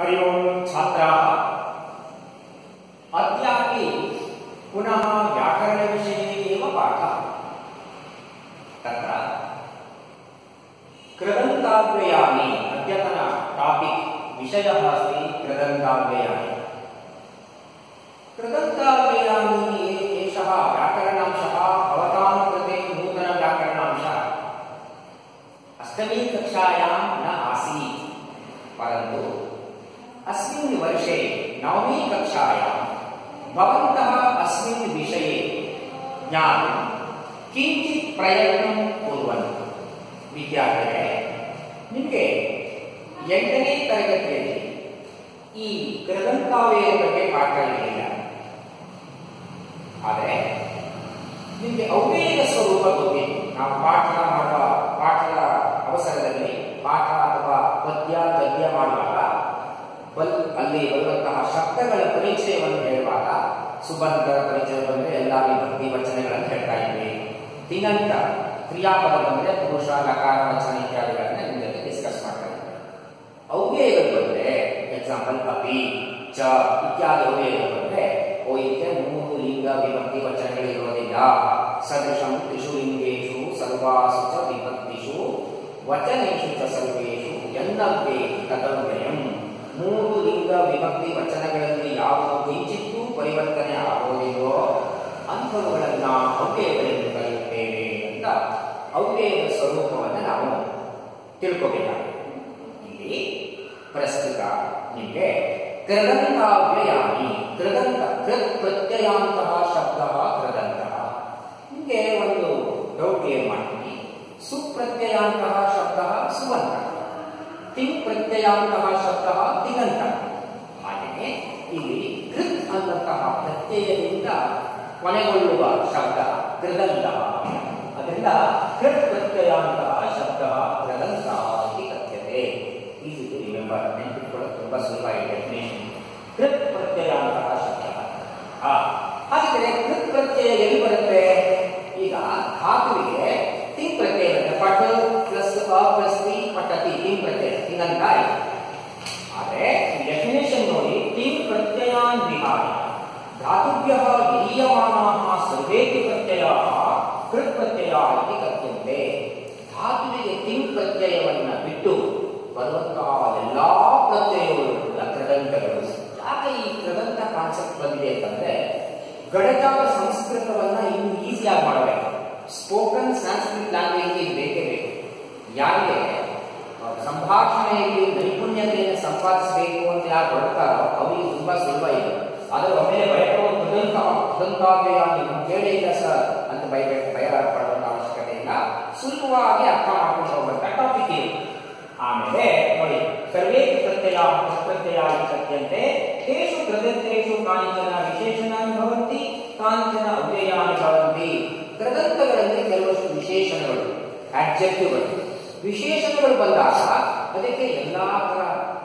हरि ओम् छात्राः अद्यापि पुनः व्याकरणविषये एव पाठः तत्र कृदन्ताव्ययानि अद्यतन टापिक् विषयः अस्ति कृदन्ताव्ययानि कृदन्ताव्ययानि एषः व्याकरणांशः भवतां कृते नूतनव्याकरणांशः अष्टमी कक्षायां न आसीत् परन्तु अस्मिन् वर्षे नवमी कक्षायां भवन्तः अस्मिन् विषये ज्ञातुं किञ्चित् प्रयत्नं कुर्वन्तु ವಿದ್ಯಾರ್ಥಿಗಳೇ ನಿಮಗೆ ಎಂಟನೇ ತರಗತಿಯಲ್ಲಿ ಈ ಕೃದಂತಾವೇಯ ಬಗ್ಗೆ ಪಾಠ ಇರಲಿಲ್ಲ ಆದರೆ ನಿಮಗೆ ಅವ್ಯಯ ಸ್ವರೂಪ ಗೊತ್ತಿತ್ತು ನಾವು ಪಾಠ ಮಾಡುವ ಪಾಠದ ಅವಸರದಲ್ಲಿ ಪಾಠ ಅಥವಾ ಪದ್ಯ ಗದ್ಯ ಮಾಡುವಾಗ ಬಲ್ ಅಲ್ಲಿ ಬರುವಂತಹ ಶಬ್ದಗಳ ಪರಿಚಯವನ್ನು ಹೇಳುವಾಗ ಸುಬಂಧದ ಪರಿಚಯ ಬಂದರೆ ಎಲ್ಲ ವಿಭಕ್ತಿ ವಚನಗಳನ್ನು ಹೇಳ್ತಾ ಇದ್ವಿ ತಿಂಗಂತ ಕ್ರಿಯಾಪದ ಬಂದರೆ ಪುರುಷ ಲಕಾರ ವಚನ ಇತ್ಯಾದಿಗಳನ್ನ ನಿಮ್ಮ ಜೊತೆ ಡಿಸ್ಕಸ್ ಮಾಡ್ತಾ ಇದ್ವಿ ಅವ್ಯಯಗಳು ಬಂದರೆ ಎಕ್ಸಾಂಪಲ್ ಅಪಿ ಚ ಇತ್ಯಾದಿ ಅವ್ಯಯಗಳು ಬಂದರೆ ಓ ಇದಕ್ಕೆ ಮೂರು ಲಿಂಗ ವಿಭಕ್ತಿ ವಚನಗಳು ಇರೋದಿಲ್ಲ ಸದೃಶಂ ತ್ರಿಷು ಲಿಂಗೇಶು ಸರ್ವಾಸು ಚ ವಿಭಕ್ತಿಷು ವಚನೇಶು ಚ ಸರ್ವೇಷು ಎನ್ನವ್ಯೇ ತದವ್ಯಯಂ ಮೂರು ಲಿಂಗ ವಿಭಕ್ತಿ ವಚನಗಳಲ್ಲಿ ಯಾವುದು ಕಿಂಚಿತ್ತೂ ಪರಿವರ್ತನೆ ಆಗೋದಿಲ್ಲೋ ಅಂಥವುಗಳನ್ನ ಅವ್ಯಯಗಳೆಂದು ಕರೆಯುತ್ತೇವೆ ಅಂತ ಅವ್ಯಯದ ಸ್ವರೂಪವನ್ನು ನಾವು ತಿಳ್ಕೋಬೇಕಾಗಿದೆ ಇಲ್ಲಿ ಪ್ರಸ್ತುತ ನಿಮಗೆ ಕೃದಂತಾವ್ಯಯಾನಿ ಕೃದಂತ ಕೃತ್ ಪ್ರತ್ಯಯಾಂತಹ ಶಬ್ದ ಕೃದಂತ ನಿಮಗೆ ಒಂದು ಡೌಟ್ ಏನ್ ಮಾಡ್ತೀನಿ ಸುಪ್ರತ್ಯಯಾಂತಹ ಶಬ್ದ ಸುವಂತ ತಿಂಗ್ ಪ್ರತ್ಯಯಾಂತಹ ಶಬ್ದ ತಿಗಂತ ಹಾಗೆಯೇ ಇಲ್ಲಿ ಕೃತ್ ಅನ್ನಂತಹ ಪ್ರತ್ಯಯದಿಂದ ಕೊನೆಗೊಳ್ಳುವ ಶಬ್ದ ಕೃದಂತ ಅದರಿಂದ ಕೃತ್ ಪ್ರತ್ಯಯಾಂತಹ ಶಬ್ದ ಕೃದಂತ ಇತಿ ಕಥ್ಯತೆ ಈಸಿ ಟು ರಿಮೆಂಬರ್ ನೆನಪಿಟ್ಕೊಳ್ಳೋದು ತುಂಬಾ ಸುಲಭ ಇದೆ ಡೆಫಿನೇಷನ್ ಕೃತ್ ಪ್ರತ್ಯಯಾಂತಹ ಶಬ್ದ ಆ ಹಾಗಿದ್ರೆ ಕೃತ್ ಪ್ರತ್ಯಯ ಎಲ್ಲಿ ಬರುತ್ತೆ ಈಗ ಧಾತುವಿಗೆ ತಿಂಗ್ ಪ್ರತ್ಯಯ ಬರುತ್ತೆ ಪಟ್ ಪ್ಲಸ್ ಅ ಪ್ಲಸ್ ತಿ ಪಟ್ಟತಿ ತಿಂಗ್ ಪ್ರತ್ಯಯ ತಿಂಗಂತ ಆಯ್ತು ಆದರೆ ಡೆಫಿನೇಷನ್ ನೋಡಿ ತಿಂಗ್ ಪ್ರತ್ಯಯಾನ್ ವಿಹಾಯ ಧಾತುಭ್ಯ ವಿಲೀಯಮಾನಾಃ ಸರ್ವೇಪಿ ಪ್ರತ್ಯಯಾಃ ಕೃತ್ ಪ್ರತ್ಯಯ ಇತಿ ಕಥ್ಯಂತೆ ಧಾತುವಿಗೆ ತಿಂಗ್ ಪ್ರತ್ಯಯವನ್ನ ಬಿಟ್ಟು ಬರುವಂತಹ ಎಲ್ಲಾ ಪ್ರತ್ಯಯಗಳು ಕೂಡ ಕೃದಂತಗಳು ಯಾಕೆ ಈ ಕೃದಂತ ಕಾನ್ಸೆಪ್ಟ್ ಬಂದಿದೆ ಅಂತಂದ್ರೆ ಗಡಜಾತ ಸಂಸ್ಕೃತವನ್ನ ಇನ್ನು ಈಸಿಯಾಗಿ ಮಾಡಬೇಕು ಸ್ಪೋಕನ್ ಸಂಸ್ಕೃತ್ ಲ್ಯಾಂಗ್ವೇಜ್ ಇದು ಬೇಕೇ ಬೇಕು ಯಾರಿಗೆ ಸಂಭಾಷಣೆಯಲ್ಲಿ ನೈಪುಣ್ಯತೆಯನ್ನು ಸಂಪಾದಿಸಬೇಕು ಅಂತ ಯಾರು ಹೊರಡ್ತಾರೋ ಅವರಿಗೆ ತುಂಬಾ ಸುಲಭ ಇದೆ ಆದರೆ ಒಮ್ಮೆಲೆ ಭಯಪಡುವ ಕೃದಂತ ಕೃದಂತಾವ್ಯಯ ನೀವು ಕೇಳೇ ಇಲ್ಲ ಸರ್ ಅಂತ ಭಯ ಭಯ ಪಡುವಂತ ಅವಶ್ಯಕತೆ ಇಲ್ಲ ಸುಲಭವಾಗಿ ಅರ್ಥ ಮಾಡ್ಕೊಂಡು ಹೋಗುವಂತ ಟಾಪಿಕ್ ಇದು ಆಮೇಲೆ ನೋಡಿ ಸರ್ವೇ ಪ್ರತ್ಯಯ ಪ್ರತ್ಯಯ ಸತ್ಯಂತೆ ತೇಷು ಕೃದಂತೇಷು ಕಾನಿಚನ ವಿಶೇಷಣಾನಿ ಭವಂತಿ ಕಾಂಚನ ಅವ್ಯಯಾನಿ ಭವಂತಿ ಕೃದಂತಗಳಲ್ಲಿ ಕೆಲವಷ್ಟು ವಿಶೇಷಣಗಳು ಆಡ್ಜೆಕ್ಟಿವ್ಗಳು ವಿಶೇಷಣಗಳು ಬಂದಾಗ ಅದಕ್ಕೆ ಎಲ್ಲಾ ತರ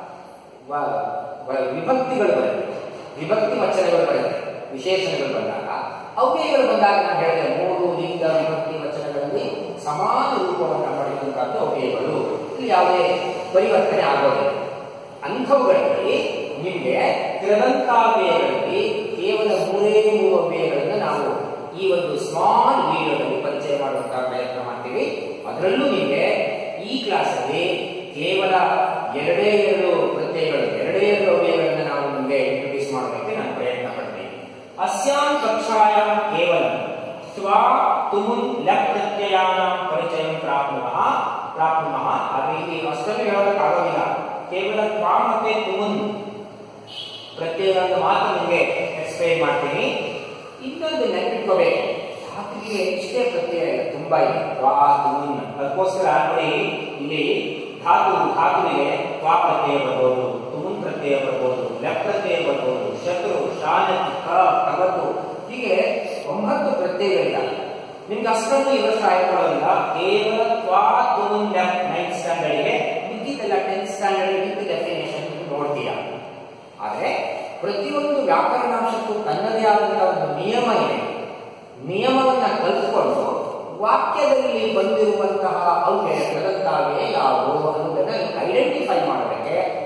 ವಿಭಕ್ತಿಗಳು ಬರುತ್ತೆ ವಿಭಕ್ತಿ ವಚನಗಳು ಬರುತ್ತೆ ವಿಶೇಷಣಗಳು ಬಂದಾಗ ಅವ್ಯಯಗಳು ಬಂದಾಗ ನಾನು ಹೇಳಿದೆ ಮೂರು ಲಿಂಗ ವಿಭಕ್ತಿ ವಚನಗಳಲ್ಲಿ ಸಮಾನ ರೂಪವನ್ನು ಪಡೆಯುವಂತಹದ್ದು ಅವ್ಯಯಗಳು ಇಲ್ಲಿ ಯಾವುದೇ ಪರಿವರ್ತನೆ ಆಗೋದಿಲ್ಲ ಅಂಥವುಗಳಲ್ಲಿ ನಿಮಗೆ ಕೃದಂತಾವ್ಯಯಗಳಲ್ಲಿ ಕೇವಲ ಮೂರೇ ಮೂರು ಅವ್ಯಯಗಳನ್ನು ನಾವು ಈ ಒಂದು ಸ್ಮಾಲ್ ವಿಡಿಯೋದಲ್ಲಿ ಪರಿಚಯ ಮಾಡುವಂತಹ ಪ್ರಯತ್ನ ಮಾಡ್ತೀವಿ ಅದರಲ್ಲೂ ನಿಮಗೆ ಈ ಕ್ಲಾಸಲ್ಲಿ ಕೇವಲ ಎರಡೇ ಎರಡು ಪ್ರತ್ಯಯಗಳು ಎರಡೇ ಎರಡು ಅವ್ಯಯಗಳನ್ನು ನಾವು ನಿಮಗೆ ಇಂಟ್ರೊಡ್ಯೂಸ್ ಮಾಡೋದಕ್ಕೆ ನಾನು ಪ್ರಯತ್ನ ಪಡ್ತೀನಿ ಅಸ್ಯಾಂ ಕಕ್ಷಾಯಾಂ ಕೇವಲ ಸ್ವ ತುಮುನ್ ಲಕ್ ಪ್ರತ್ಯಯಾನ ಪರಿಚಯ ಪ್ರಾಪ್ನುಮಃ ಪ್ರಾಪ್ನುಮಃ ಆದರೆ ಇಲ್ಲಿ ಅಷ್ಟನ್ನು ಹೇಳೋದಕ್ಕಾಗೋದಿಲ್ಲ ಕೇವಲ ತ್ವಾ ಮತ್ತೆ ತುಮುನ್ ಪ್ರತ್ಯಯಗಳನ್ನು ಮಾತ್ರ ನಿಮಗೆ ಎಕ್ಸ್ಪ್ಲೈನ್ ಮಾಡ್ತೀನಿ ಇನ್ನೊಂದು ನೆನಪಿಟ್ಕೋಬೇಕು ಧಾತುವಿಗೆ ಇಷ್ಟೇ ಪ್ರತ್ಯಯ ಇಲ್ಲ ತುಂಬಾ ಇದೆ ವಾ ತುಮುನ್ ಅದಕ್ಕೋಸ್ಕರ ನೋಡಿ ಇಲ್ಲಿ ಧಾತು ಧಾತುವಿಗೆ ವಾ ಪ್ರತ್ಯಯ ಬರ್ಬೋದು ತುಮುನ್ ಪ್ರತ್ಯಯ ಬರ್ಬೋದು ಲೆಫ್ ಪ್ರತ್ಯಯ ಬರ್ಬೋದು ಶತ್ರು ಶಾನತಿ ಕ ಕವತು ಹೀಗೆ ಒಂಬತ್ತು ಪ್ರತ್ಯಯಗಳಿಲ್ಲ ನಿಮ್ಗೆ ಅಷ್ಟೊಂದು ಈ ವರ್ಷ ಆಯ್ಕೊಳ್ಳೋದಿಲ್ಲ ಕೇವಲ ತ್ವಾ ತುಮುನ್ ಲೆಫ್ಟ್ ನೈನ್ತ್ ಸ್ಟ್ಯಾಂಡರ್ಡ್ಗೆ ಮಿಕ್ಕಿದೆಲ್ಲ ಟೆಂತ್ ಸ್ಟ್ಯಾಂಡರ್ಡ್ ವಿತ್ ಡೆಫಿನೇಷನ್ ನೋಡ್ತೀರಾ ಆದರೆ ಪ್ರತಿಯೊಂದು ವ್ಯಾಕರಣಾಂಶಕ್ಕೂ ತನ್ನದೇ ಆದಂತಹ ಒಂದು ನಿಯಮ ಇದೆ ನಿಯಮವನ್ನ ಕಲಿತುಕೊಂಡು ವಾಕ್ಯದಲ್ಲಿ ಬಂದಿರುವಂತಹ ಅವ್ಯಯ ಕೃದಂತಾವ್ಯಯ ಯಾವುವು ಅನ್ನೋದನ್ನ ಐಡೆಂಟಿಫೈ ಮಾಡೋದಕ್ಕೆ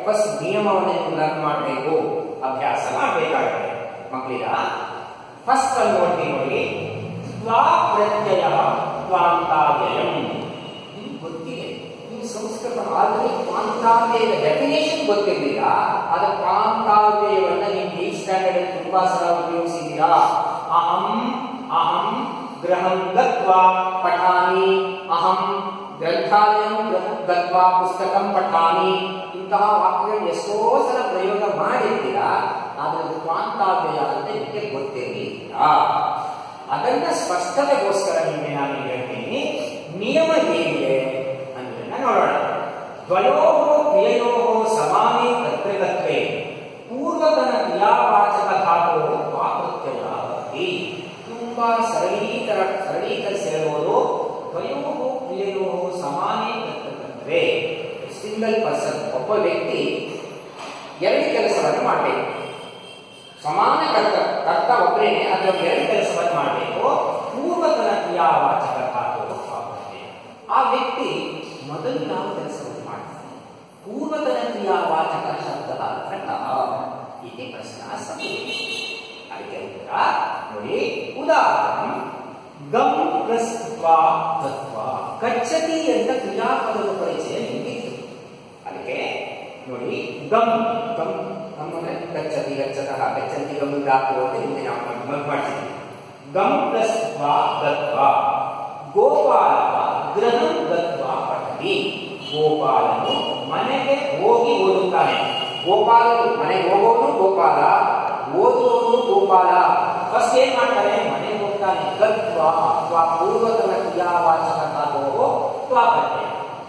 ಫಸ್ಟ್ ನಿಯಮವನ್ನು ನೀವು ಲರ್ನ್ ಮಾಡಬೇಕು ಅಭ್ಯಾಸ ಮಾಡಬೇಕಾಗುತ್ತೆ ಮಕ್ಕಳಿಗ ಫಸ್ಟ್ ಅಲ್ಲಿ ನೋಡ್ತೀವಿ ನೋಡಿ ಸ್ವಾ ಪ್ರತ್ಯಯ ಸ್ವಾಂತಾವ್ಯಯಂ ನಿಮ್ಗೆ ಗೊತ್ತಿದೆ ನೀವು ಸಂಸ್ಕೃತ ಆಲ್ರೆಡಿ ಕ್ವಾಂತಾವ್ಯಯದ ಡೆಫಿನೇಷನ್ ಗೊತ್ತಿರಲಿಲ್ಲ ಆದ ಕ್ವಾಂತಾವ್ಯಯವನ್ನ ನೀವು ಏಟ್ ಸ್ಟ್ಯಾಂಡರ್ಡ್ ಅಲ್ಲಿ ತುಂಬಾ ಸಲ ಉಪಯೋಗಿಸಿದ್ದೀರಾ ಅಹಂ ಅಹಂ ಗೃಹಂ ಗತ್ವಾ ಪಠಾಮಿ ಅಹಂ ಗ್ರಂಥಾಲಯಂ ಗೃಹ- ಗತ್ವಾ ಪುಸ್ತಕಂ ಪಠಾಮಿ ಇಂತಹ ವಾಕ್ಯಗಳು ಎಷ್ಟೋ ಸಲ ಪ್ರಯೋಗ ಮಾಡಿರ್ತೀರಾ ಆದ್ರೆ ಅದು ಕ್ವಾಂತಾವ್ಯಯ ಅಂತ ನಿಮಗೆ ಗೊತ್ತಿರಲಿಲ್ಲ ಅದನ್ನ ಸ್ಪಷ್ಟತೆಗೋಸ್ಕರ ನಿಮಗೆ ನಾನು ಹೇಳ್ತೀನಿ ನಿಯಮ ಹೇಗಿದೆ ಅನ್ನೋದನ್ನ ನೋಡೋಣ ದ್ವಯೋ ಕ್ರಿಯೆಯೋ ಸಮಾನೇ ಕರ್ತೃಕತ್ವೇ ಪೂರ್ವತನ ಕ್ರಿಯಾವಾಚಕ ಧಾತು ವಾಕೃತ್ಯಯ ಭವತಿ ತುಂಬಾ ಸರಳೀಕರ ಸರಳೀಕರಿಸಿ ಹೇಳುವುದು ದ್ವಯೋ ಕ್ರಿಯೆಯೋ ಸಮಾನೇ ಕರ್ತೃಕತ್ವೇ ಸಿಂಗಲ್ ಪರ್ಸನ್ ಒಬ್ಬ ವ್ಯಕ್ತಿ ಎರಡು ಕೆಲಸವನ್ನು ಮಾಡಬೇಕು ಸಮಾನ ಕರ್ತ ಕರ್ತ ಒಬ್ಬರೇನೆ ಅದರ ಎರಡು ಕೆಲಸವನ್ನು ಮಾಡಬೇಕು ಪೂರ್ವತನ ಕ್ರಿಯಾವಾಚಕ ಧಾತು ಆಗುತ್ತೆ ಆ ವ್ಯಕ್ತಿ ಮೊದಲು ಯಾವ ಕೆಲಸವನ್ನು ಮಾಡ್ತಾನೆ ಪೂರ್ವತನ ಕ್ರಿಯಾವಾಚಕ ಶಬ್ದ ಕಟಃ ಇತಿ ಪ್ರಶ್ನ ಸಂಭವತಿ ಅದಕ್ಕೆ ಉತ್ತರ ನೋಡಿ ಉದಾಹರಣೆ ಗಮ್ ಪ್ಲಸ್ ತ್ವಾ ತತ್ವ ಗಚ್ಚತಿ ಅಂತ ಕ್ರಿಯಾಪದದ ಪರಿಚಯ ನಿಮಗೆ ಇತ್ತು. ಅದಕ್ಕೆ ನೋಡಿ ಗಮ್ ಗಮ್ ಗಮ್ ಅಂದ್ರೆ ಗಚ್ಚತಿ ಗಚ್ಚತಃ ಗಚ್ಚಂತಿ ಗಮ್ ಧಾತು ಅಂತ ಹಿಂದೆ ನಾವು ಗಮ್ ಮಾಡ್ತೀವಿ ಗಮ್ ಪ್ಲಸ್ ತ್ವಾ ತತ್ವ ಗೋಪಾಲ ಗೃಹಂ ಗತ್ವಾ ಪಠತಿ ಗೋಪಾಲನು ಮನೆಗೆ ಹೋಗಿ ಓದುತ್ತಾನೆ ಗೋಪಾಲನು ಮನೆಗೆ ಹೋಗೋನು ಗೋಪಾಲ ಓದುವವನು ಗೋಪಾಲ ಫಸ್ಟ್ ಏನ್ ಮಾಡ್ತಾನೆ ಮನೆಗೆ ಹೋಗ್ತಾನೆ ಗತ್ವ ಅಥವಾ ಪೂರ್ವತನ ಕ್ರಿಯಾವಾಚಕ ಧಾತುವು ತ್ವಾಪತ್ಯ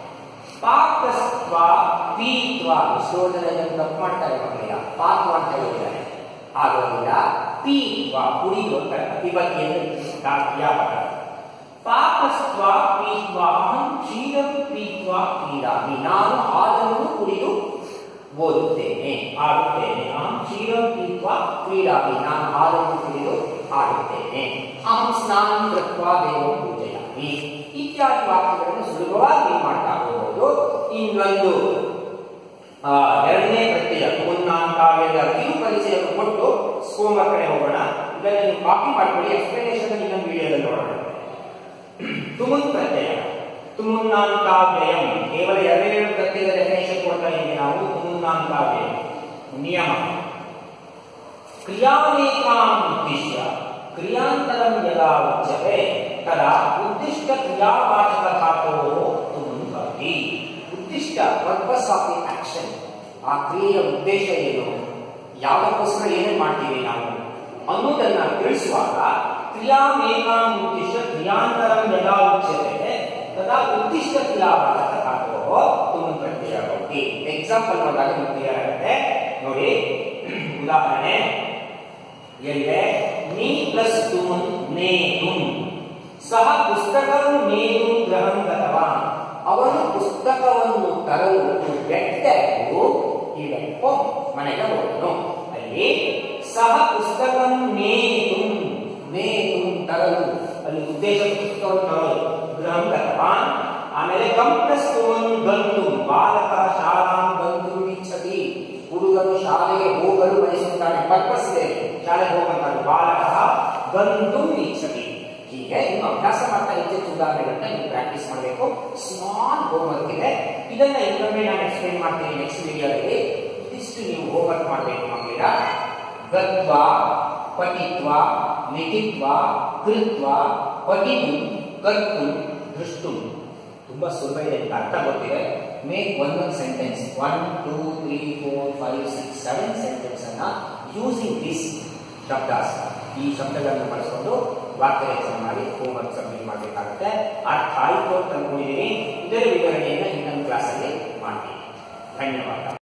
ಪಾಕಸ್ತ್ವ ಪೀತ್ವ ಎಷ್ಟೋ ಜನ ಇದನ್ನು ತಪ್ಪು ಮಾಡ್ತಾರೆ ಮಕ್ಕಳಿಗೆ ಪಾತ್ವ ಅಂತ ಹೇಳಿದ್ದಾರೆ ಆಗೋದಿಲ್ಲ ಪೀತ್ವ ಕುಡಿಯುವ ವಿಭಕ್ತಿಯನ್ನು ಕ್ರಿಯಾಪದ ಪಾಕಸ್ತ್ವ ಪೀತ್ವ ಅಹಂ ಕ್ಷೀರಂ ಪೀತ್ವ ಕ್ರೀಡಾಮಿ ನಾನು ಹಾಲನ್ನು ಕುಡಿದು ಓದುತ್ತೇನೆ ಆಡುತ್ತೇನೆ ಅಹಂ ಕ್ಷೀರಂ ಪೀತ್ವ ಕ್ರೀಡಾಮಿ ನಾನು ಹಾಲನ್ನು ಕುಡಿದು ಆಡುತ್ತೇನೆ ಅಹಂ ಸ್ನಾನ ಕೃತ್ವ ದೇವ ಪೂಜೆಯಾಮಿ ಇತ್ಯಾದಿ ವಾಕ್ಯಗಳನ್ನು ಸುಲಭವಾಗಿ ನೀವು ಮಾಡ್ತಾ ಹೋಗಬಹುದು ಇನ್ನೊಂದು ಆ, ಎರಡನೇ ಪ್ರತ್ಯಯ ಮುನ್ನಾಂಕಾವ್ಯದ ಕಿರು ಪರಿಚಯವನ್ನು ಕೊಟ್ಟು ಸ್ಕೋಮರ್ ಕಡೆ ಹೋಗೋಣ ಇದನ್ನು ನೀವು ಕಾಪಿ ಮಾಡ್ಕೊಳ್ಳಿ ಎಕ್ಸ್ಪ್ಲನೇಷನ್ ಇನ್ನೊಂದು ವಿಡಿಯೋದಲ್ಲಿ ನೋಡೋಣ ತುಮುನ್ ಪ್ರತ್ಯಯ ತುಮುನ್ನಾಂಕಾವ್ಯಯಂ ಕೇವಲ ಎರಡೆರಡು ಪ್ರತ್ಯಯದ ಡೆಫಿನೇಷನ್ ಕೊಡ್ತಾ ಇದ್ದೀವಿ ನಾವು ತುಮುನ್ನಾಂಕಾವ್ಯಯ ನಿಯಮ ಕ್ರಿಯಾಮೇಕಾಂ ಉದ್ದೇಶ್ಯ ಕ್ರಿಯಾಂತರಂ ಯದಾ ಉಚ್ಯತೆ ತದಾ ಉದ್ದಿಷ್ಟ ಕ್ರಿಯಾವಾಚಕ ಧಾತೋಃ ತುಮುನ್ ಭವತಿ ಉದ್ದಿಷ್ಟ ಪರ್ಪಸ್ ಆಫ್ ದಿ ಆಕ್ಷನ್ ಆ ಕ್ರಿಯೆಯ ಉದ್ದೇಶ ಏನು ಯಾವುದಕ್ಕೋಸ್ಕರ ಏನೇನು ಮಾಡ್ತೀವಿ ನಾವು ಅನ್ನೋದನ್ನ ತಿಳಿಸುವಾಗ ಕ್ರಿಯಾಮೇಕಾಂ ಉದ್ದೇಶ ಕ್ರಿಯಾಂತರಂ ಯದಾ ಉಚ್ಯತೆ ತದಾ ಉದ್ದಿಷ್ಟ ಕ್ರಿಯಾವಾಚಕ ಧಾತೋಃ ತುಮುನ್ ಪ್ರತ್ಯಯ ಭವತಿ ಎಕ್ಸಾಂಪಲ್ ನೋಡಿದಾಗ ನಿಮ್ಗೆ ಕ್ಲಿಯರ್ ಆಗುತ್ತೆ ನೋಡಿ ಉದಾಹರಣೆ ಎಲ್ಲಿದೆ ನೀ ಪ್ಲಸ್ ತುಮುನ್ ನೇತುಂ ಸಹ ಪುಸ್ತಕವನ್ನು ನೇತು ಗ್ರಹಂ ಗತವಾನ್ ಅವನು ಪುಸ್ತಕವನ್ನು ತರಲು ಬೆಟ್ಟವು ಈ ಬೆಟ್ಟ ಮನೆಗೆ ಹೋದನು ಅಲ್ಲಿ ಸಹ ಪುಸ್ತಕಂ ನೇತು ನೇತು ತರಲು ಅಲ್ಲಿ ಉದ್ದೇಶ ಪುಸ್ತಕವನ್ನು ತರಲು ಗೃಹಂ ಗತವಾನ್ ಆಮೇಲೆ ಕಂ ಪ್ಲಸ್ ತುಮನ್ ಗಂತು ಬಾಲಕ ಶಾಲಾಂ ಗಂತು ಇಚ್ಛತಿ ಹುಡುಗನು ಶಾಲೆಗೆ ಹೋಗಲು ಬಯಸುತ್ತಾನೆ ಪರ್ಪಸ್ ಇದೆ ಶಾಲೆಗೆ ಹೋಗಂತಾನೆ ಬಾಲಕ ಗಂತು ಇಚ್ಛತಿ ಹೀಗೆ ನೀವು ಅಭ್ಯಾಸ ಮಾಡ್ತಾ ಹೆಚ್ಚೆಚ್ಚು ಉದಾಹರಣೆಗಳನ್ನ ನೀವು ಪ್ರಾಕ್ಟೀಸ್ ಮಾಡಬೇಕು ಸ್ಮಾಲ್ ಹೋಮ್ವರ್ಕ್ ಇದೆ ಇದನ್ನ ಇನ್ನೊಮ್ಮೆ ನಾನು ಎಕ್ಸ್ಪ್ಲೈನ್ ಮಾಡ್ತೀನಿ ನೆಕ್ಸ್ಟ್ ವಿಡಿಯೋದಲ್ಲಿ ಇದಿಷ್ಟು ನೀವು ಹೋಮ್ವರ್ಕ್ ಮಾಡಬೇಕು ಮಕ್ಕಳಿಗ ಗತ್ವ ಪಠಿತ್ವ ಲಿಖಿತ್ವ ಕೃತ್ವ ಪಠಿತು ಕರ್ತು ದೃಷ್ಟು ತುಂಬಾ ಸುಲಭ ಇದೆ ಅಂತ ಅರ್ಥ ಗೊತ್ತಿದೆ ಮೇಕ್ ಒಂದೊಂದು sentence one two three four five six seven sentence ಅನ್ನ ಯೂಸಿಂಗ್ ದಿಸ್ ಶಬ್ದಾಸ್ ಈ ಶಬ್ದಗಳನ್ನು ಬಳಸಿಕೊಂಡು ವಾಕ್ಯ ರಚನೆ ಮಾಡಿ ಹೋಮ್ವರ್ಕ್ ಸಬ್ಮಿಟ್ ಮಾಡಬೇಕಾಗುತ್ತೆ ಅರ್ಥ ಆಯ್ತು ಅಂತ ಅನ್ಕೊಂಡಿದ್ದೀನಿ ಇದರ ವಿವರಣೆಯನ್ನು ಇನ್ನೊಂದು ಕ್ಲಾಸಲ್ಲಿ ಮಾಡ್ತೀನಿ ಧನ್ಯವಾದ